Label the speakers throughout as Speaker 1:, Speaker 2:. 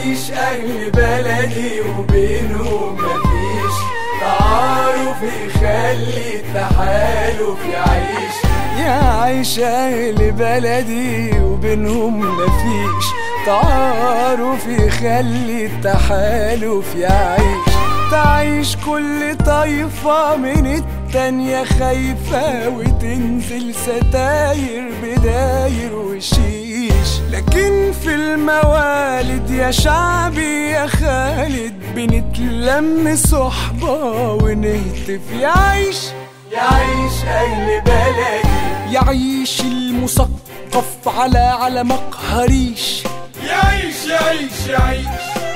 Speaker 1: يعيش أهل بلدي وبينهم مفيش تعارف يخلي التحالف يعيش
Speaker 2: يعيش أهل بلدي وبينهم مفيش تعارف يخلي التحالف يعيش تعيش كل طايفة من التانية خايفة وتنزل ستاير بداير وشيش لكن في الموالد يا شعبي يا خالد بنتلم صحبة ونهتف يعيش
Speaker 1: يعيش أهل بلدي
Speaker 2: يعيش المثقف على على مقهريش
Speaker 1: يعيش يعيش يعيش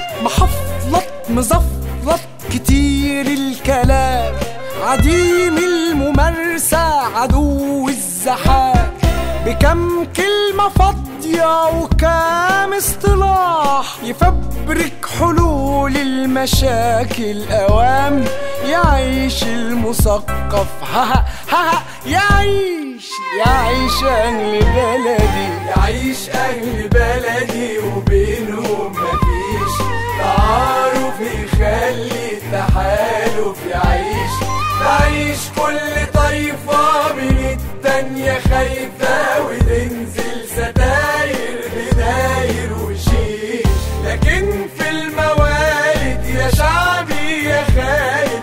Speaker 2: محفلط مزفلط كتير الكلام عديم الممارسة عدو الزحام بكم كلمة فاضية وكام اصطلاح يفبرك حلول المشاكل أوام يعيش المثقف ها ها ها يعيش يعيش أهل بلدي
Speaker 1: يعيش أهل بلدي وبينهم مفيش تعارف يخلي التحالف يعيش تعيش كل طايفة من التانية خايفة وتنزل ستاير بداير وشيش لكن في الموالد يا شعبي يا خالد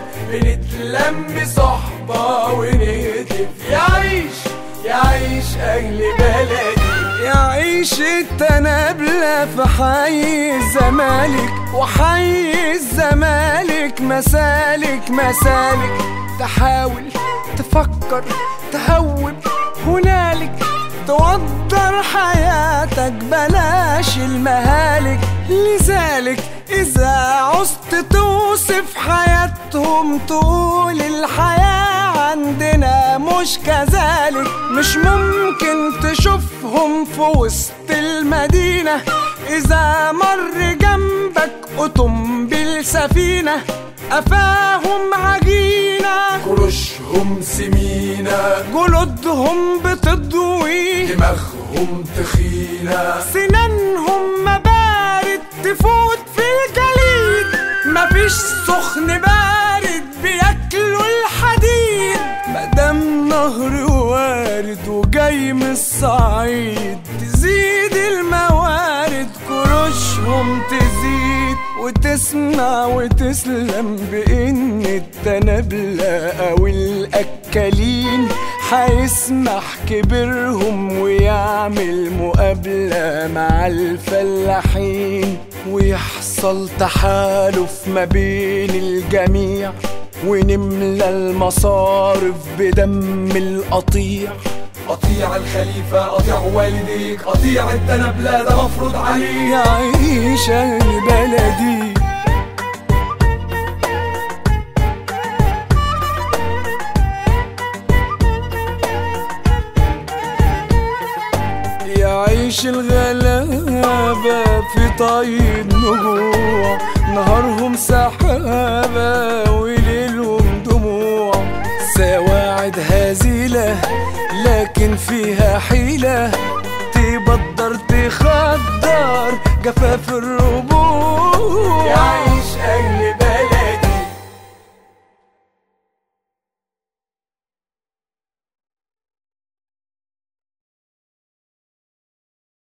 Speaker 1: بنتلم صحبة ونهتف يعيش يعيش أهل بلدي
Speaker 2: يعيش التنابلة في حي الزمالك وحي الزمالك مسالك مسالك تحاول تفكر تهون هنالك توضر حياتك بلاش المهالك لذلك إذا عزت توصف حياتهم تقول الحياة عندنا مش كذلك مش ممكن تشوفهم في وسط المدينة إذا مر جنبك أوتومبيل سفينة أفاهم عجينة
Speaker 1: كرشهم سمينة
Speaker 2: جلودهم بتضوي
Speaker 1: دماغهم تخينة
Speaker 2: سنانهم مبارد تفوت في الجليد مفيش سخن بارد بياكلوا الحديد مادام نهر وارد وجاي من الصعيد تزيد الموارد كروشهم تزيد وتسمع وتسلم بإن التنابلة أو الأكالين هيسمح كبرهم ويعمل مقابلة مع الفلاحين ويحصل تحالف ما بين الجميع ونملى المصارف بدم القطيع
Speaker 1: قطيع الخليفة قطيع والديك قطيع التنبلة ده مفروض عليك
Speaker 2: يعيش أهل بلدي يعيش الغلابة في طيب نجوع نهارهم سحابة وليلهم دموع سواعد هزيلة لكن فيها حيلة تبدر تخدر جفاف الربوع